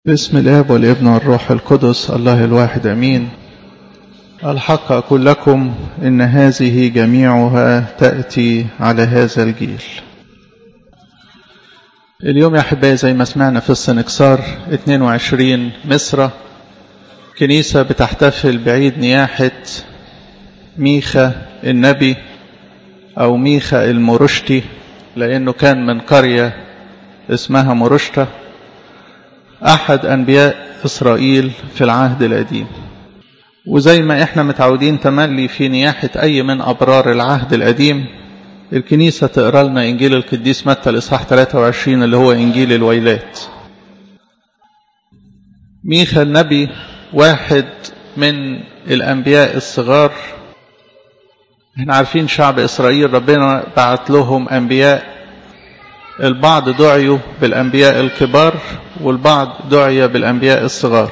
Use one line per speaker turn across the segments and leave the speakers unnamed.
باسم الاب والابن والروح القدس الله الواحد امين الحق اقول لكم ان هذه جميعها تاتي على هذا الجيل اليوم يا احبائي زي ما سمعنا في السنكسار 22 مصر كنيسه بتحتفل بعيد نياحه ميخا النبي او ميخا المرشتي لانه كان من قريه اسمها مرشته أحد أنبياء إسرائيل في العهد القديم وزي ما إحنا متعودين تملي في نياحة أي من أبرار العهد القديم الكنيسة تقرأ لنا إنجيل القديس متى الإصحاح 23 اللي هو إنجيل الويلات ميخا النبي واحد من الأنبياء الصغار احنا عارفين شعب إسرائيل ربنا بعت لهم أنبياء البعض دعيوا بالأنبياء الكبار والبعض دعي بالأنبياء الصغار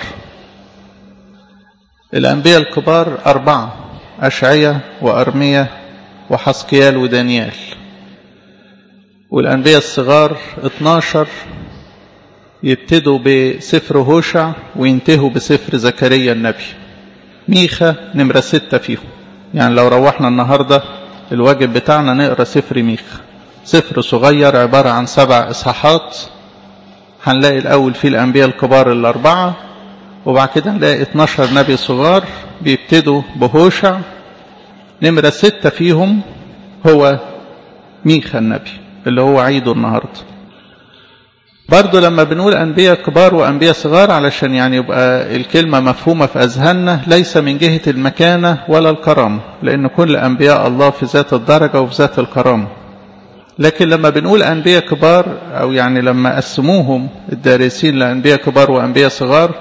الأنبياء الكبار أربعة أشعية وأرمية وحسقيال ودانيال والأنبياء الصغار 12 يبتدوا بسفر هوشع وينتهوا بسفر زكريا النبي ميخا نمرة ستة فيهم يعني لو روحنا النهاردة الواجب بتاعنا نقرأ سفر ميخا سفر صغير عبارة عن سبع إصحاحات هنلاقي الأول فيه الأنبياء الكبار الأربعة وبعد كده نلاقي 12 نبي صغار بيبتدوا بهوشع نمرة ستة فيهم هو ميخا النبي اللي هو عيده النهاردة برضه لما بنقول أنبياء كبار وأنبياء صغار علشان يعني يبقى الكلمة مفهومة في أذهاننا ليس من جهة المكانة ولا الكرامة لأن كل أنبياء الله في ذات الدرجة وفي ذات الكرامة لكن لما بنقول أنبياء كبار أو يعني لما قسموهم الدارسين لأنبياء كبار وأنبياء صغار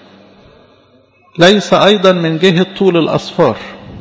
ليس أيضا من جهة طول الأصفار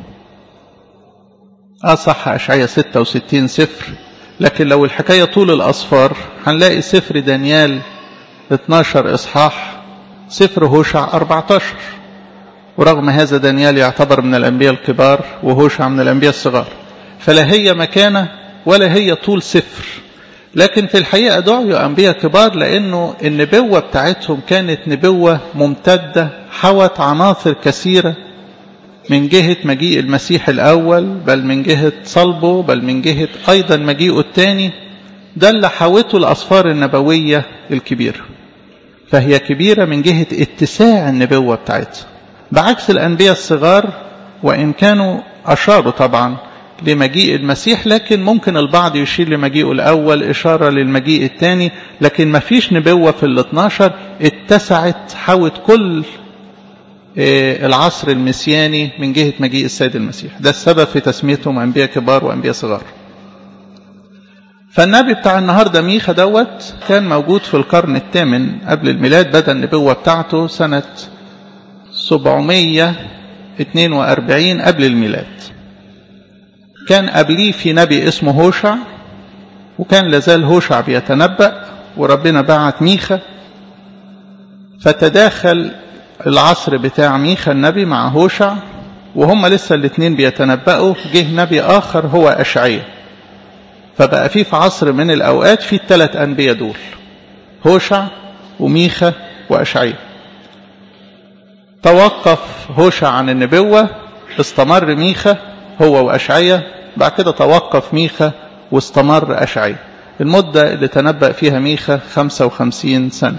أصح أشعية 66 سفر لكن لو الحكاية طول الأصفار هنلاقي سفر دانيال 12 إصحاح سفر هوشع 14 ورغم هذا دانيال يعتبر من الأنبياء الكبار وهوشع من الأنبياء الصغار فلا هي مكانة ولا هي طول سفر لكن في الحقيقة دعوا أنبياء كبار لأنه النبوة بتاعتهم كانت نبوة ممتدة حوت عناصر كثيرة من جهة مجيء المسيح الأول بل من جهة صلبه بل من جهة أيضا مجيئه الثاني ده اللي حوته الأصفار النبوية الكبيرة فهي كبيرة من جهة اتساع النبوة بتاعتها بعكس الأنبياء الصغار وإن كانوا أشاروا طبعا لمجيء المسيح لكن ممكن البعض يشير لمجيئه الأول إشارة للمجيء الثاني لكن ما فيش نبوة في ال 12 اتسعت حوت كل العصر المسياني من جهة مجيء السيد المسيح ده السبب في تسميتهم أنبياء كبار وأنبياء صغار فالنبي بتاع النهاردة ميخا دوت كان موجود في القرن الثامن قبل الميلاد بدأ النبوة بتاعته سنة 742 قبل الميلاد كان قبليه في نبي اسمه هوشع وكان لازال هوشع بيتنبأ وربنا بعت ميخا فتداخل العصر بتاع ميخا النبي مع هوشع وهم لسه الاثنين بيتنبأوا جه نبي آخر هو أشعية فبقى في في عصر من الأوقات في الثلاث أنبياء دول هوشع وميخا وأشعية توقف هوشع عن النبوة استمر ميخا هو وأشعية بعد كده توقف ميخا واستمر أشعية المدة اللي تنبأ فيها ميخا 55 سنة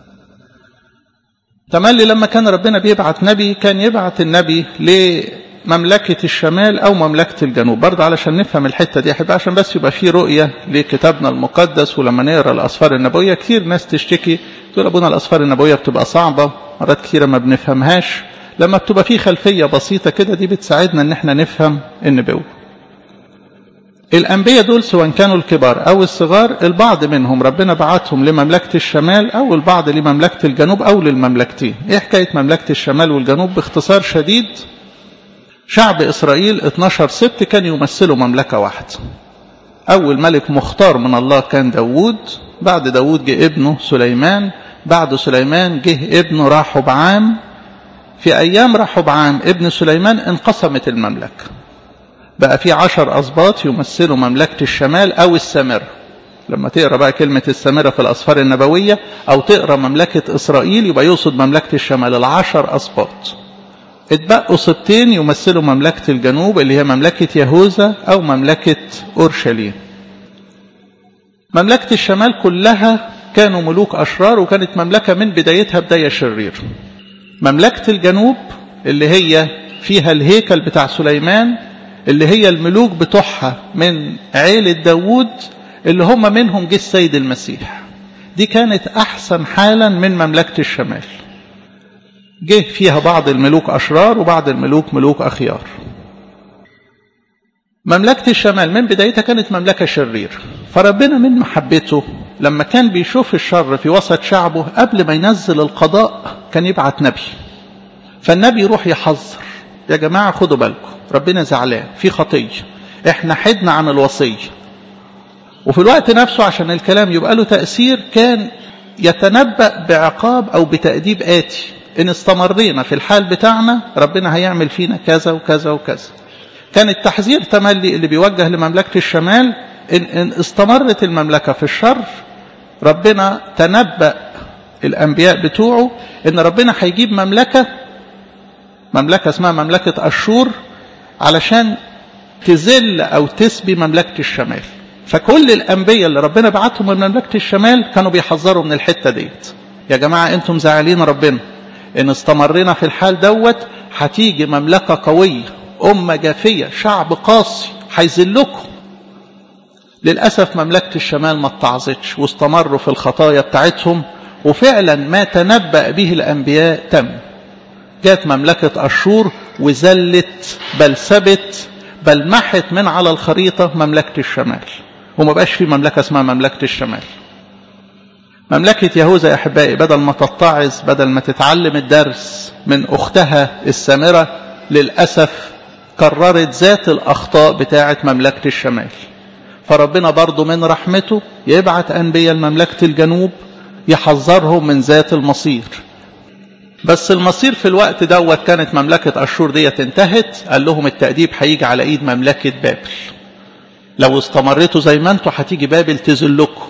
تملي لما كان ربنا بيبعت نبي كان يبعت النبي لمملكة الشمال أو مملكة الجنوب برضه علشان نفهم الحتة دي أحب عشان بس يبقى في رؤية لكتابنا المقدس ولما نقرأ الأسفار النبوية كتير ناس تشتكي تقول أبونا الأسفار النبوية بتبقى صعبة مرات كتيرة ما بنفهمهاش لما بتبقى في خلفية بسيطة كده دي بتساعدنا ان احنا نفهم النبوة الأنبياء دول سواء كانوا الكبار أو الصغار البعض منهم ربنا بعتهم لمملكة الشمال أو البعض لمملكة الجنوب أو للمملكتين إيه حكاية مملكة الشمال والجنوب باختصار شديد شعب إسرائيل 12 سبت كان يمثلوا مملكة واحدة أول ملك مختار من الله كان داوود بعد داوود جه ابنه سليمان بعد سليمان جه ابنه راحب عام في أيام رحبعام ابن سليمان انقسمت المملكة بقى في عشر أسباط يمثلوا مملكة الشمال أو السامرة لما تقرأ بقى كلمة السامرة في الأسفار النبوية أو تقرأ مملكة إسرائيل يبقى يقصد مملكة الشمال العشر أسباط اتبقوا سبتين يمثلوا مملكة الجنوب اللي هي مملكة يهوذا أو مملكة أورشليم مملكة الشمال كلها كانوا ملوك أشرار وكانت مملكة من بدايتها بداية شرير مملكة الجنوب اللي هي فيها الهيكل بتاع سليمان اللي هي الملوك بتوعها من عيلة داوود اللي هم منهم جه السيد المسيح دي كانت أحسن حالا من مملكة الشمال جه فيها بعض الملوك أشرار وبعض الملوك ملوك أخيار مملكة الشمال من بدايتها كانت مملكة شرير فربنا من محبته لما كان بيشوف الشر في وسط شعبه قبل ما ينزل القضاء كان يبعت نبي فالنبي يروح يحذر يا جماعة خدوا بالكم ربنا زعلان في خطية احنا حدنا عن الوصية وفي الوقت نفسه عشان الكلام يبقى له تأثير كان يتنبأ بعقاب أو بتأديب آتي إن استمرينا في الحال بتاعنا ربنا هيعمل فينا كذا وكذا وكذا كان التحذير تملي اللي بيوجه لمملكة الشمال إن, إن استمرت المملكة في الشر ربنا تنبأ الأنبياء بتوعه إن ربنا هيجيب مملكة مملكة اسمها مملكة أشور علشان تذل أو تسبي مملكة الشمال فكل الأنبياء اللي ربنا بعتهم من مملكة الشمال كانوا بيحذروا من الحتة ديت يا جماعة أنتم زعلين ربنا إن استمرنا في الحال دوت هتيجي مملكة قوية أمة جافية شعب قاسي هيذلكم للأسف مملكة الشمال ما اتعظتش واستمروا في الخطايا بتاعتهم وفعلا ما تنبأ به الأنبياء تم جاءت مملكة أشور وزلت بل سبت بل محت من على الخريطة مملكة الشمال وما بقاش في مملكة اسمها مملكة الشمال مملكة يهوذا يا أحبائي بدل ما تتعظ بدل ما تتعلم الدرس من أختها السامرة للأسف كررت ذات الأخطاء بتاعة مملكة الشمال فربنا برضو من رحمته يبعت أنبياء لمملكة الجنوب يحذرهم من ذات المصير بس المصير في الوقت دوت كانت مملكة أشور ديت انتهت قال لهم التأديب هيجي على إيد مملكة بابل لو استمرتوا زي ما انتوا هتيجي بابل تذلكم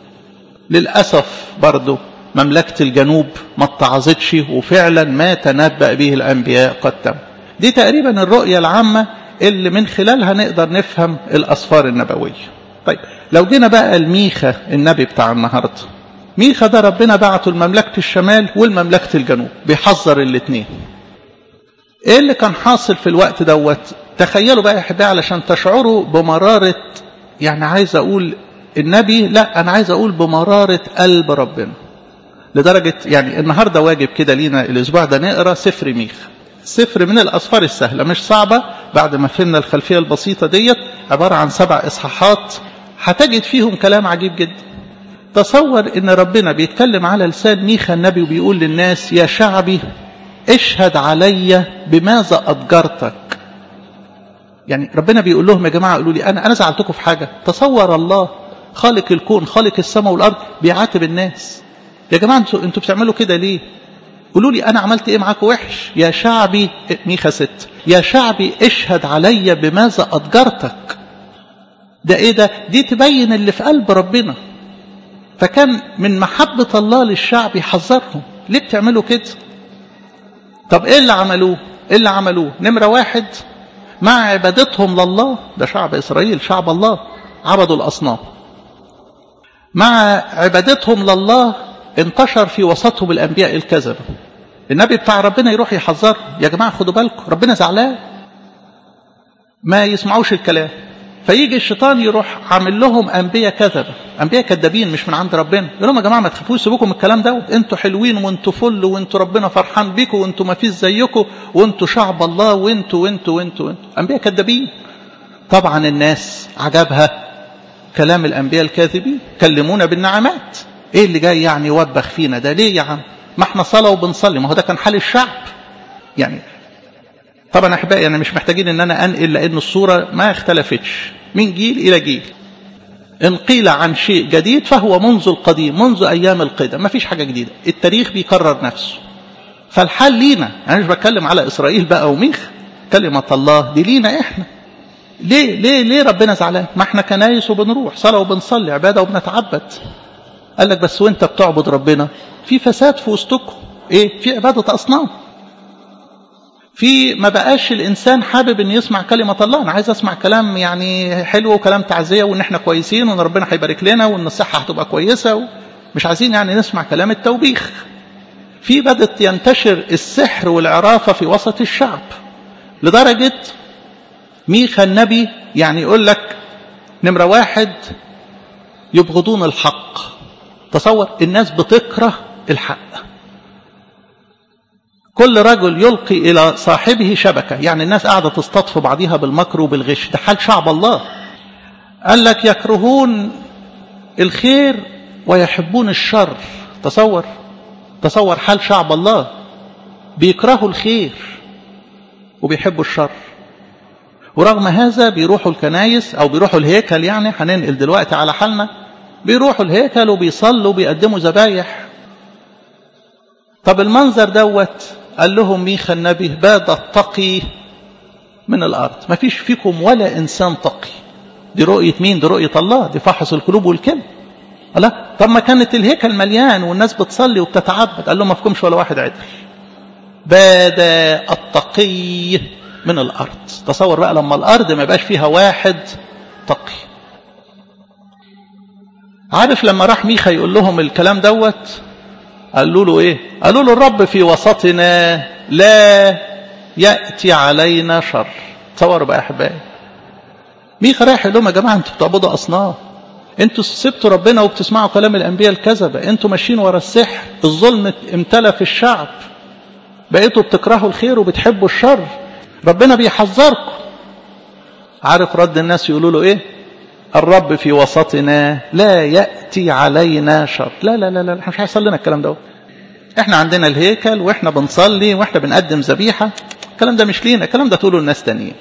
للأسف برضو مملكة الجنوب ما اتعظتش وفعلا ما تنبأ به الأنبياء قد تم دي تقريبا الرؤية العامة اللي من خلالها نقدر نفهم الأسفار النبوية طيب لو جينا بقى الميخا النبي بتاع النهاردة ميخا ده ربنا بعته لمملكة الشمال والمملكة الجنوب بيحذر الاثنين ايه اللي كان حاصل في الوقت دوت تخيلوا بقى يا احبائي علشان تشعروا بمرارة يعني عايز اقول النبي لا انا عايز اقول بمرارة قلب ربنا لدرجة يعني النهاردة واجب كده لينا الاسبوع ده نقرا سفر ميخا سفر من الاسفار السهلة مش صعبة بعد ما فهمنا الخلفية البسيطة ديت عبارة عن سبع اصحاحات هتجد فيهم كلام عجيب جدا تصور ان ربنا بيتكلم على لسان ميخا النبي وبيقول للناس يا شعبي اشهد علي بماذا اضجرتك يعني ربنا بيقول لهم يا جماعه قولوا لي انا انا زعلتكم في حاجه تصور الله خالق الكون خالق السماء والارض بيعاتب الناس يا جماعه انتوا انتوا بتعملوا كده ليه قولوا لي انا عملت ايه معاكم وحش يا شعبي ميخا ست يا شعبي اشهد علي بماذا اضجرتك ده ايه ده دي تبين اللي في قلب ربنا فكان من محبة الله للشعب يحذرهم ليه بتعملوا كده طب ايه اللي عملوه ايه اللي عملوه نمرة واحد مع عبادتهم لله ده شعب اسرائيل شعب الله عبدوا الاصنام مع عبادتهم لله انتشر في وسطهم الانبياء الكذبة النبي بتاع ربنا يروح يحذر يا جماعة خدوا بالكم ربنا زعلان ما يسمعوش الكلام فيجي الشيطان يروح عامل لهم انبياء كذبه انبياء كذابين مش من عند ربنا يقول لهم يا جماعه ما تخافوش سيبوكم من الكلام دوت انتوا حلوين وانتوا فل وانتوا ربنا فرحان بيكم وانتوا ما فيش زيكم وانتوا شعب الله وانتوا وانتوا وانتوا وانتوا انبياء كذابين طبعا الناس عجبها كلام الانبياء الكاذبين كلمونا بالنعمات ايه اللي جاي يعني يوبخ فينا ده ليه يا عم ما احنا صلاه وبنصلي ما هو ده كان حال الشعب يعني طبعا احبائي انا مش محتاجين ان انا انقل لان الصوره ما اختلفتش من جيل الى جيل ان قيل عن شيء جديد فهو منذ القديم منذ ايام القدم ما فيش حاجه جديده التاريخ بيكرر نفسه فالحال لينا انا مش بتكلم على اسرائيل بقى وميخ كلمه الله دي لينا احنا ليه ليه ليه ربنا زعلان ما احنا كنايس وبنروح صلاه وبنصلي عباده وبنتعبد قال لك بس وانت بتعبد ربنا في فساد في وسطكم ايه في عباده اصنام في ما بقاش الانسان حابب ان يسمع كلمه الله انا عايز اسمع كلام يعني حلو وكلام تعزيه وان احنا كويسين وان ربنا هيبارك لنا وان الصحه هتبقى كويسه مش عايزين يعني نسمع كلام التوبيخ في بدت ينتشر السحر والعرافه في وسط الشعب لدرجه ميخا النبي يعني يقول لك نمره واحد يبغضون الحق تصور الناس بتكره الحق كل رجل يلقي إلى صاحبه شبكة يعني الناس قاعدة تصطدف بعضها بالمكر وبالغش ده حال شعب الله قال لك يكرهون الخير ويحبون الشر تصور تصور حال شعب الله بيكرهوا الخير وبيحبوا الشر ورغم هذا بيروحوا الكنايس او بيروحوا الهيكل يعني هننقل دلوقتي على حالنا بيروحوا الهيكل وبيصلوا وبيقدموا ذبايح طب المنظر دوت قال لهم ميخا النبي باد التقي من الارض ما فيش فيكم ولا انسان تقي دي رؤيه مين دي رؤيه الله دي فحص القلوب والكلم لا طب ما كانت الهيكل مليان والناس بتصلي وبتتعبد قال لهم ما فيكمش ولا واحد عدل باد التقي من الارض تصور بقى لما الارض ما يبقاش فيها واحد تقي عارف لما راح ميخا يقول لهم الكلام دوت قالوا له ايه قالوا له الرب في وسطنا لا ياتي علينا شر تصوروا بقى يا احبائي ميخا رايح يقول لهم يا جماعه انتوا بتعبدوا اصنام انتوا سبتوا ربنا وبتسمعوا كلام الانبياء الكذبه انتوا ماشيين ورا السحر الظلم امتلى في الشعب بقيتوا بتكرهوا الخير وبتحبوا الشر ربنا بيحذركم عارف رد الناس يقولوا له ايه الرب في وسطنا لا يأتي علينا شر لا لا لا لا احنا مش هيحصل لنا الكلام ده احنا عندنا الهيكل واحنا بنصلي واحنا بنقدم ذبيحة الكلام ده مش لينا الكلام ده تقوله الناس تانيين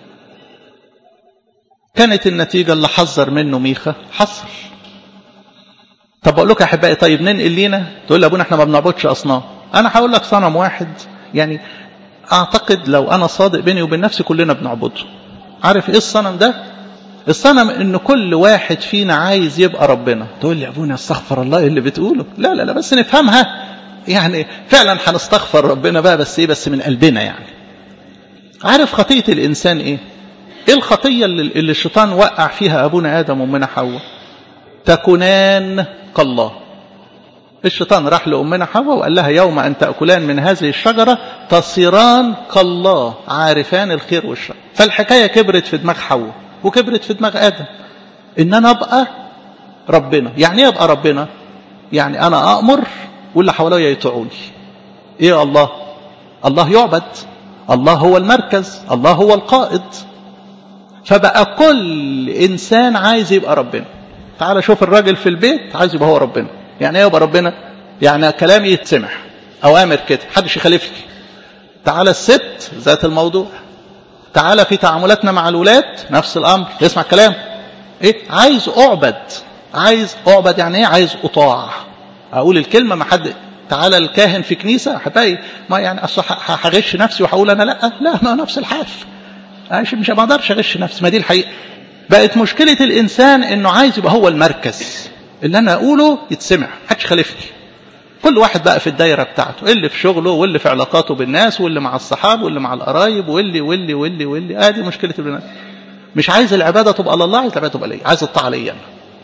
كانت النتيجة اللي حذر منه ميخا حصل طب بقول لك يا احبائي طيب ننقل لينا تقول لي ابونا احنا ما بنعبدش اصنام انا هقول لك صنم واحد يعني اعتقد لو انا صادق بيني وبين نفسي كلنا بنعبده عارف ايه الصنم ده الصنم ان كل واحد فينا عايز يبقى ربنا تقول لي يا ابونا استغفر الله اللي بتقوله لا لا لا بس نفهمها يعني فعلا هنستغفر ربنا بقى بس ايه بس من قلبنا يعني عارف خطية الانسان ايه ايه الخطية اللي, اللي الشيطان وقع فيها ابونا ادم وامنا حواء تكونان كالله الشيطان راح لأمنا حواء وقال لها يوم أن تأكلان من هذه الشجرة تصيران كالله عارفان الخير والشر فالحكاية كبرت في دماغ حواء وكبرت في دماغ آدم إن أنا أبقى ربنا يعني إيه أبقى ربنا يعني أنا أأمر واللي حواليا يطيعوني إيه الله الله يعبد الله هو المركز الله هو القائد فبقى كل إنسان عايز يبقى ربنا تعال شوف الراجل في البيت عايز يبقى هو ربنا يعني ايه يبقى ربنا يعني كلامي يتسمع اوامر كده محدش يخالفني تعالى الست ذات الموضوع تعالى في تعاملاتنا مع الولاد نفس الامر اسمع الكلام ايه عايز اعبد عايز اعبد يعني ايه عايز اطاع اقول الكلمه ما حد تعالى الكاهن في كنيسه احبائي ما يعني اصل هغش نفسي وهقول انا لا لا ما نفس الحال مش ما اقدرش اغش نفسي ما دي الحقيقه بقت مشكله الانسان انه عايز يبقى هو المركز اللي انا اقوله يتسمع محدش خالفني كل واحد بقى في الدايره بتاعته اللي في شغله واللي في علاقاته بالناس واللي مع الصحاب واللي مع القرايب واللي واللي واللي واللي ادي آه مشكله البنات مش عايز العباده تبقى لله عايز العباده تبقى ليا عايز الطاعه ليا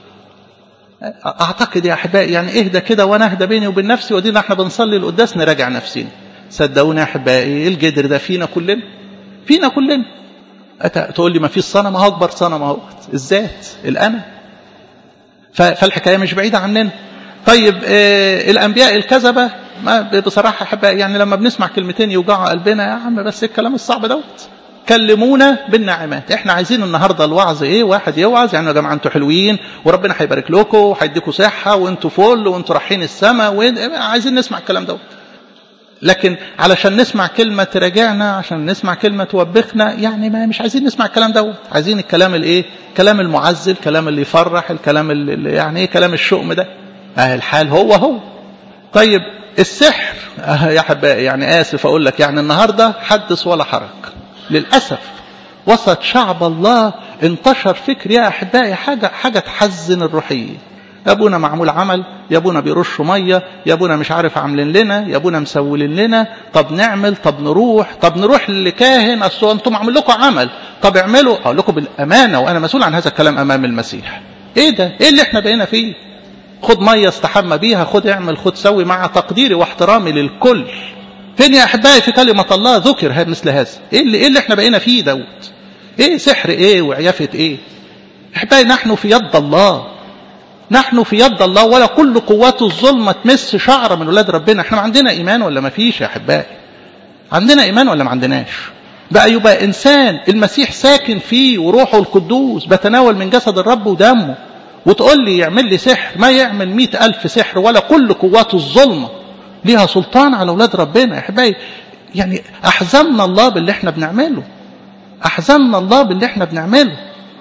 اعتقد يا احبائي يعني اهدى كده وانا اهدى بيني وبين نفسي ودينا احنا بنصلي القداس نراجع نفسينا صدقوني يا احبائي الجدر ده فينا كلنا فينا كلنا تقول لي ما فيش صنم اهو اكبر صنم اهو الذات الانا فالحكايه مش بعيده عننا طيب آه الانبياء الكذبه ما بصراحه احبائي يعني لما بنسمع كلمتين يوجعوا قلبنا يا عم بس الكلام الصعب دوت كلمونا بالنعمات احنا عايزين النهارده الوعظ ايه واحد يوعظ يعني يا جماعه انتوا حلوين وربنا هيبارك لكم وهيديكم صحه وانتوا فل وانتوا رايحين السماء عايزين نسمع الكلام دوت لكن علشان نسمع كلمة تراجعنا عشان نسمع كلمة توبخنا يعني ما مش عايزين نسمع الكلام دوت عايزين الكلام الايه كلام المعزل الكلام اللي يفرح الكلام اللي يعني ايه كلام الشؤم ده اه الحال هو هو طيب السحر اه يا حبائي يعني اسف اقول لك يعني النهارده حدث ولا حرج للاسف وسط شعب الله انتشر فكر يا احبائي حاجه حاجه تحزن الروحيه يا ابونا معمول عمل يا ابونا بيرشوا ميه يا ابونا مش عارف عاملين لنا يا ابونا مسولين لنا طب نعمل طب نروح طب نروح لكاهن اصل انتم عامل لكم عمل طب اعملوا اقول لكم بالامانه وانا مسؤول عن هذا الكلام امام المسيح ايه ده ايه اللي احنا بقينا فيه خد ميه استحمى بيها خد اعمل خد سوي مع تقديري واحترامي للكل فين يا احبائي في كلمه الله ذكر مثل هذا ايه اللي ايه اللي احنا بقينا فيه دوت ايه سحر ايه وعيافه ايه احبائي نحن في يد الله نحن في يد الله ولا كل قوات الظلمة تمس شعر من ولاد ربنا احنا عندنا ايمان ولا ما فيش يا احبائي عندنا ايمان ولا ما عندناش بقى يبقى انسان المسيح ساكن فيه وروحه القدوس بتناول من جسد الرب ودمه وتقول لي يعمل لي سحر ما يعمل مئة ألف سحر ولا كل قوات الظلمة ليها سلطان على ولاد ربنا يا احبائي يعني احزننا الله باللي احنا بنعمله احزننا الله باللي احنا بنعمله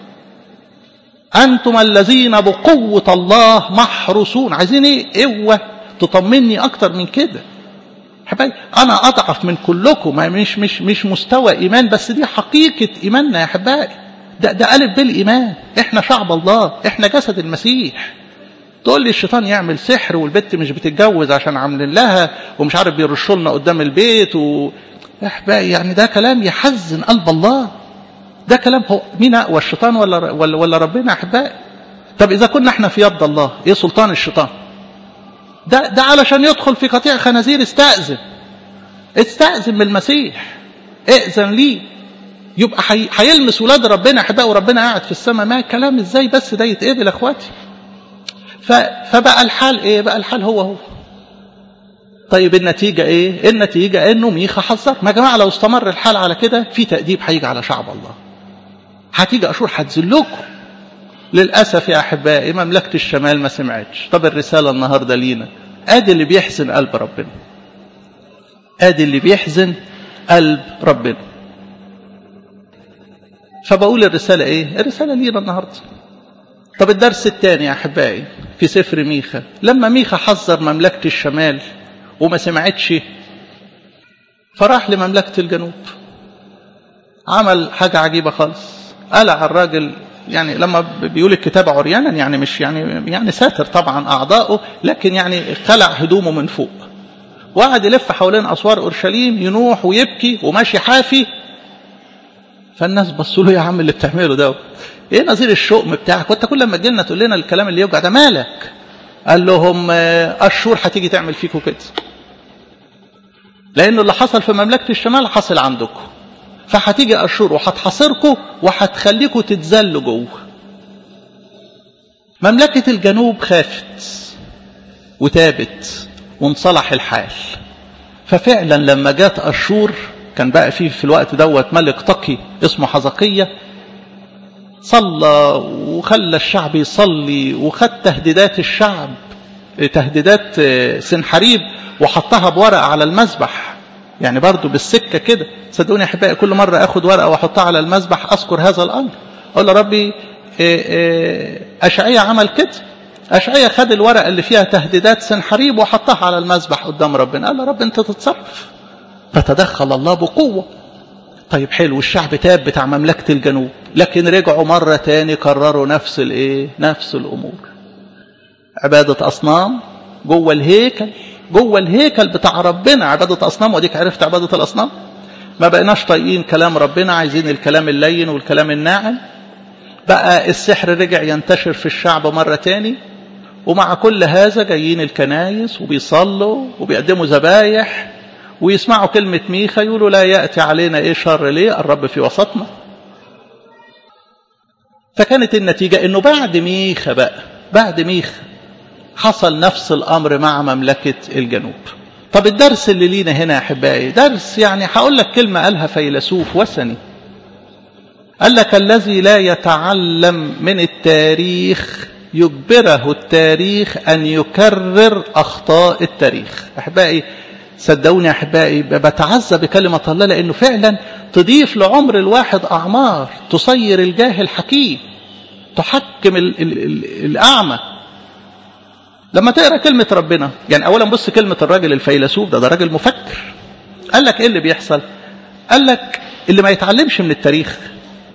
أنتم الذين بقوة الله محروسون عايزين إيه قوة تطمني أكتر من كده حبايبي أنا أضعف من كلكم مش مش مش مستوى إيمان بس دي حقيقة إيماننا يا حبايبي ده ده ألف بالإيمان إحنا شعب الله إحنا جسد المسيح تقول لي الشيطان يعمل سحر والبت مش بتتجوز عشان عاملين لها ومش عارف بيرشوا لنا قدام البيت و احبائي يعني ده كلام يحزن قلب الله ده كلام هو مين اقوى الشيطان ولا ولا, ولا ربنا احبائي طب اذا كنا احنا في يد الله ايه سلطان الشيطان ده ده علشان يدخل في قطيع خنازير استأذن استأذن من المسيح ائذن ليه يبقى حي... هيلمس ولاد ربنا احبائي وربنا قاعد في السماء ما كلام ازاي بس ده يتقبل يا اخواتي ف... فبقى الحال ايه بقى الحال هو هو طيب النتيجة ايه النتيجة انه ميخا حذر ما جماعة لو استمر الحال على كده في تأديب هيجي على شعب الله هتيجي أشور هتذلكم للأسف يا أحبائي مملكة الشمال ما سمعتش طب الرسالة النهاردة لينا آدي اللي بيحزن قلب ربنا آدي اللي بيحزن قلب ربنا فبقول الرسالة إيه الرسالة لينا النهاردة طب الدرس الثاني يا أحبائي في سفر ميخا لما ميخا حذر مملكة الشمال وما سمعتش فراح لمملكة الجنوب عمل حاجة عجيبة خالص قلع الراجل يعني لما بيقول الكتاب عريانا يعني مش يعني يعني ساتر طبعا أعضائه لكن يعني خلع هدومه من فوق وقعد يلف حوالين أسوار أورشليم ينوح ويبكي وماشي حافي فالناس بصوا له يا عم اللي بتعمله ده ايه نظير الشؤم بتاعك وانت كل ما تجيلنا تقول لنا الكلام اللي يوجع ده مالك قال لهم اشهر هتيجي تعمل فيكم كده لانه اللي حصل في مملكه الشمال حصل عندكم فهتيجي اشهر وهتحاصركم وهتخليكم تتذلوا جوه مملكه الجنوب خافت وتابت وانصلح الحال ففعلا لما جات اشور كان بقى فيه في الوقت دوت ملك تقي اسمه حزقيه صلى وخلى الشعب يصلي وخد تهديدات الشعب تهديدات سنحريب وحطها بورقة على المذبح يعني برضو بالسكة كده صدقوني يا أحبائي كل مرة أخد ورقة وأحطها على المذبح أذكر هذا الأمر أقول له ربي أشعية عمل كده أشعية خد الورقة اللي فيها تهديدات سنحريب وحطها على المذبح قدام ربنا قال له رب أنت تتصرف فتدخل الله بقوة طيب حلو الشعب تاب بتاع مملكة الجنوب لكن رجعوا مرة تاني كرروا نفس الايه نفس الامور عبادة اصنام جوه الهيكل جوه الهيكل بتاع ربنا عبادة اصنام وديك عرفت عبادة الاصنام ما بقيناش طايقين كلام ربنا عايزين الكلام اللين والكلام الناعم بقى السحر رجع ينتشر في الشعب مرة تاني ومع كل هذا جايين الكنايس وبيصلوا وبيقدموا ذبايح ويسمعوا كلمة ميخا يقولوا لا يأتي علينا إيه شر ليه الرب في وسطنا فكانت النتيجة إنه بعد ميخا بقى بعد ميخا حصل نفس الأمر مع مملكة الجنوب طب الدرس اللي لينا هنا يا أحبائي درس يعني هقول لك كلمة قالها فيلسوف وثني قال لك الذي لا يتعلم من التاريخ يجبره التاريخ أن يكرر أخطاء التاريخ أحبائي صدقوني يا أحبائي بتعزى بكلمة الله لأنه فعلا تضيف لعمر الواحد أعمار تصير الجاهل حكيم تحكم ال ال ال الأعمى لما تقرأ كلمة ربنا يعني أولا بص كلمة الراجل الفيلسوف ده ده راجل مفكر قال لك إيه اللي بيحصل قال لك اللي ما يتعلمش من التاريخ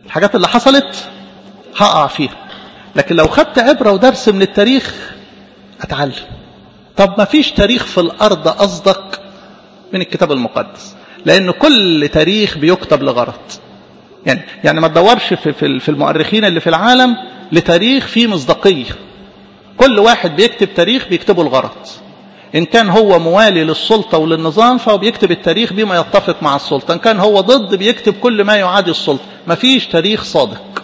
الحاجات اللي حصلت هقع فيها لكن لو خدت عبرة ودرس من التاريخ أتعلم طب ما فيش تاريخ في الأرض أصدق من الكتاب المقدس لأن كل تاريخ بيكتب لغرض يعني يعني ما تدورش في في المؤرخين اللي في العالم لتاريخ فيه مصداقية كل واحد بيكتب تاريخ بيكتبه الغرض إن كان هو موالي للسلطة وللنظام فهو بيكتب التاريخ بما يتفق مع السلطة إن كان هو ضد بيكتب كل ما يعادي السلطة مفيش تاريخ صادق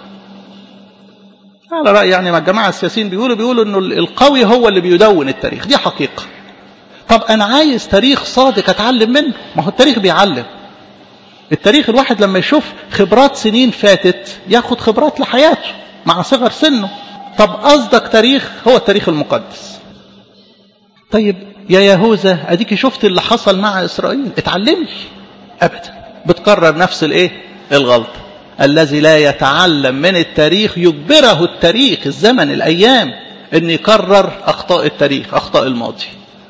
على رأي يعني ما الجماعة السياسيين بيقولوا بيقولوا إنه القوي هو اللي بيدون التاريخ دي حقيقة طب أنا عايز تاريخ صادق أتعلم منه ما هو التاريخ بيعلم التاريخ الواحد لما يشوف خبرات سنين فاتت ياخد خبرات لحياته مع صغر سنه طب أصدق تاريخ هو التاريخ المقدس طيب يا يهوذا اديك شفت اللي حصل مع اسرائيل اتعلمي ابدا بتكرر نفس الايه الغلطه الذي لا يتعلم من التاريخ يجبره التاريخ الزمن الايام ان يكرر اخطاء التاريخ اخطاء الماضي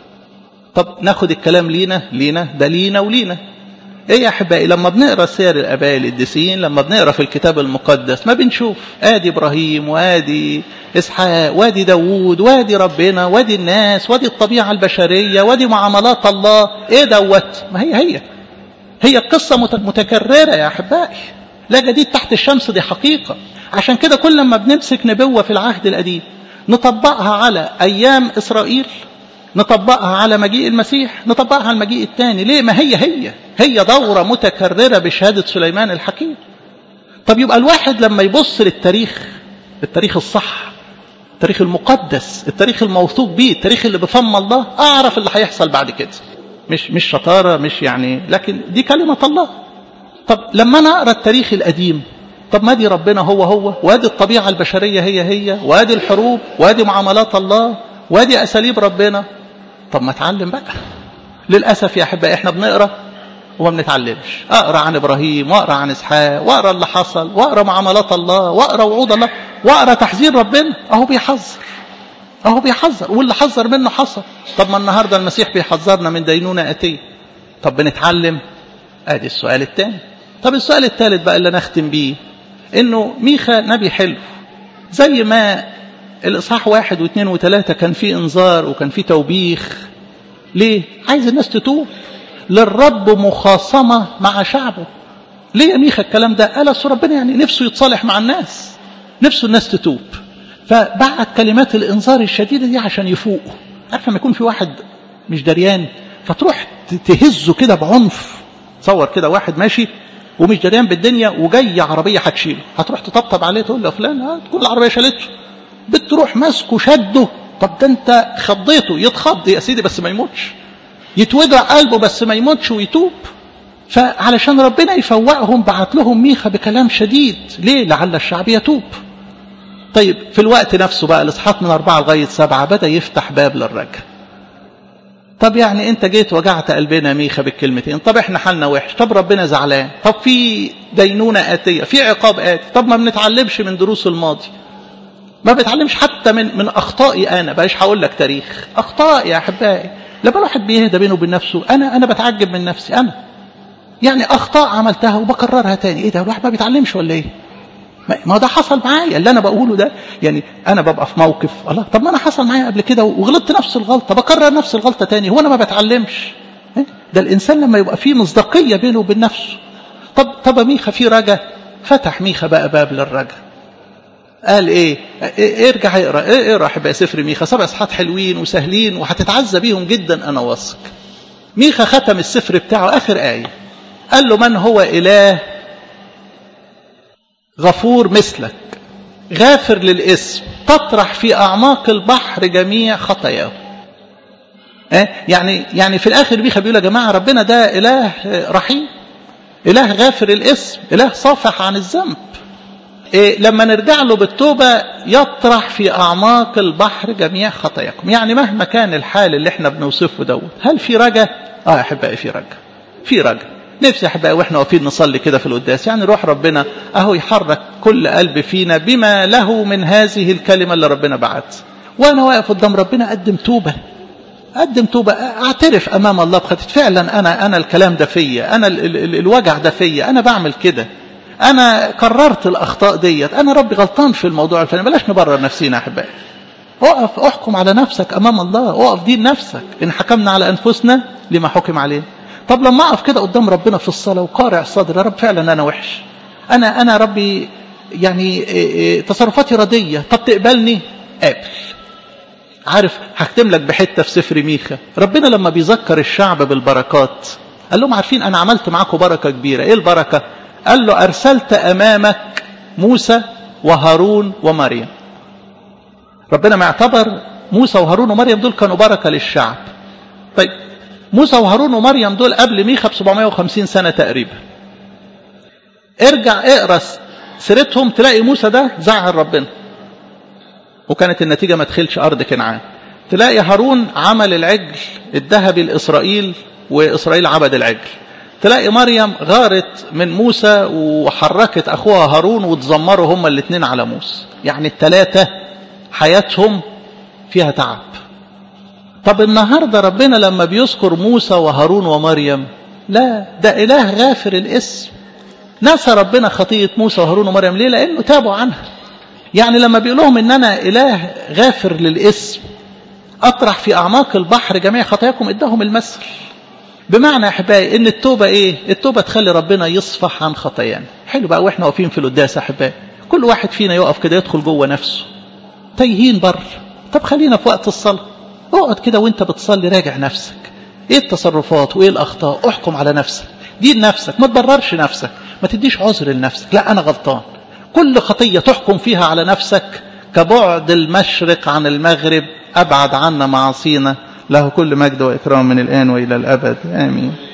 طب ناخد الكلام لينا لينا ده لينا ولينا ايه يا احبائي لما بنقرا سير الاباء القديسين لما بنقرا في الكتاب المقدس ما بنشوف ادي ابراهيم وادي اسحاق وادي داوود وادي ربنا وادي الناس وادي الطبيعه البشريه وادي معاملات الله ايه دوت ما هي هي هي القصه متكرره يا احبائي لا جديد تحت الشمس دي حقيقه عشان كده كل ما بنمسك نبوه في العهد القديم نطبقها على ايام اسرائيل نطبقها على مجيء المسيح نطبقها على المجيء الثاني ليه ما هي هي هي دورة متكررة بشهادة سليمان الحكيم طب يبقى الواحد لما يبص للتاريخ التاريخ الصح التاريخ المقدس التاريخ الموثوق به التاريخ اللي بفم الله أعرف اللي هيحصل بعد كده مش مش شطارة مش يعني لكن دي كلمة الله طب لما أنا أقرأ التاريخ القديم طب ما دي ربنا هو هو وادي الطبيعة البشرية هي هي وادي الحروب وادي معاملات الله وادي أساليب ربنا طب ما اتعلم بقى للأسف يا أحبائي احنا بنقرأ وما بنتعلمش أقرأ عن إبراهيم وأقرأ عن إسحاق وأقرأ اللي حصل وأقرأ معاملات الله وأقرأ وعود الله وأقرأ تحذير ربنا أهو بيحذر أهو بيحذر واللي حذر منه حصل طب ما النهاردة المسيح بيحذرنا من دينونة أتية طب بنتعلم ادي السؤال الثاني طب السؤال الثالث بقى اللي نختم بيه انه ميخا نبي حلو زي ما الاصحاح واحد واثنين وثلاثة كان فيه انذار وكان فيه توبيخ ليه عايز الناس تتوب للرب مخاصمة مع شعبه ليه يا ميخا الكلام ده قال أصل ربنا يعني نفسه يتصالح مع الناس نفسه الناس تتوب فبعت كلمات الانذار الشديدة دي عشان يفوقوا عارف لما يكون في واحد مش دريان فتروح تهزه كده بعنف تصور كده واحد ماشي ومش دريان بالدنيا وجاي عربيه هتشيله هتروح تطبطب عليه تقول له فلان ها تكون العربيه شالته بتروح ماسكه شده طب ده انت خضيته يتخض يا سيدي بس ما يموتش يتوجع قلبه بس ما يموتش ويتوب فعلشان ربنا يفوقهم بعت لهم ميخا بكلام شديد ليه لعل الشعب يتوب طيب في الوقت نفسه بقى الاصحاح من أربعة لغاية سبعة بدأ يفتح باب للرجل طب يعني انت جيت وجعت قلبنا ميخا بالكلمتين طب احنا حالنا وحش طب ربنا زعلان طب في دينونة آتية في عقاب آتي طب ما بنتعلمش من دروس الماضي ما بتعلمش حتى من من اخطائي انا بلاش هقول لك تاريخ اخطائي يا احبائي لما الواحد بيهدى بينه وبين نفسه انا انا بتعجب من نفسي انا يعني اخطاء عملتها وبكررها تاني ايه ده الواحد ما بيتعلمش ولا ايه ما ده حصل معايا اللي انا بقوله ده يعني انا ببقى في موقف الله طب ما انا حصل معايا قبل كده وغلطت نفس الغلطه بكرر نفس الغلطه تاني هو انا ما بتعلمش ده الانسان لما يبقى فيه مصداقيه بينه وبين نفسه طب طب ميخا في رجا فتح ميخا بقى باب للرجا قال ايه, إيه ارجع اقرا ايه اقرا احبائي سفر ميخا سبع اصحاحات حلوين وسهلين وهتتعزى بيهم جدا انا واثق ميخا ختم السفر بتاعه اخر ايه قال له من هو اله غفور مثلك غافر للاسم تطرح في اعماق البحر جميع خطاياه اه يعني يعني في الاخر بيخا بيقول يا جماعه ربنا ده اله رحيم اله غافر الاسم اله صافح عن الذنب إيه لما نرجع له بالتوبة يطرح في أعماق البحر جميع خطاياكم يعني مهما كان الحال اللي احنا بنوصفه دوت هل في رجا؟ اه يا أحبائي في رجا في رجا نفسي أحبائي وإحنا واقفين نصلي كده في القداس يعني روح ربنا أهو يحرك كل قلب فينا بما له من هذه الكلمة اللي ربنا بعت وأنا واقف قدام ربنا أقدم توبة أقدم توبة أعترف أمام الله بخطيت فعلا أنا أنا الكلام ده فيا أنا ال ال ال الوجع ده فيا أنا بعمل كده انا قررت الاخطاء ديت انا ربي غلطان في الموضوع الفلاني بلاش نبرر نفسينا يا احبائي اقف احكم على نفسك امام الله اقف دين نفسك ان حكمنا على انفسنا لما حكم علينا طب لما اقف كده قدام ربنا في الصلاه وقارع صدري يا رب فعلا انا وحش انا انا ربي يعني تصرفاتي رديه طب تقبلني قابل عارف هختم لك بحته في سفر ميخا ربنا لما بيذكر الشعب بالبركات قال لهم عارفين انا عملت معاكم بركه كبيره ايه البركه قال له ارسلت امامك موسى وهارون ومريم ربنا ما اعتبر موسى وهارون ومريم دول كانوا بركه للشعب طيب موسى وهارون ومريم دول قبل ميخا ب 750 سنه تقريبا ارجع اقرا سيرتهم تلاقي موسى ده زعل ربنا وكانت النتيجة ما تخلش أرض كنعان تلاقي هارون عمل العجل الذهبي لإسرائيل وإسرائيل عبد العجل تلاقي مريم غارت من موسى وحركت أخوها هارون وتزمروا هما الاثنين على موسى يعني الثلاثة حياتهم فيها تعب طب النهاردة ربنا لما بيذكر موسى وهارون ومريم لا ده إله غافر الاسم نسى ربنا خطية موسى وهارون ومريم ليه لأنه تابوا عنها يعني لما بيقول لهم ان انا اله غافر للاسم اطرح في اعماق البحر جميع خطاياكم اداهم المثل بمعنى يا احبائي ان التوبه ايه التوبه تخلي ربنا يصفح عن خطايانا حلو بقى واحنا واقفين في القداس يا احبائي كل واحد فينا يقف كده يدخل جوه نفسه تايهين بر طب خلينا في وقت الصلاه اقعد كده وانت بتصلي راجع نفسك ايه التصرفات وايه الاخطاء احكم على نفسك دين نفسك ما تبررش نفسك ما تديش عذر لنفسك لا انا غلطان كل خطية تحكم فيها على نفسك كبعد المشرق عن المغرب أبعد عنا معاصينا له كل مجد وإكرام من الآن وإلى الأبد آمين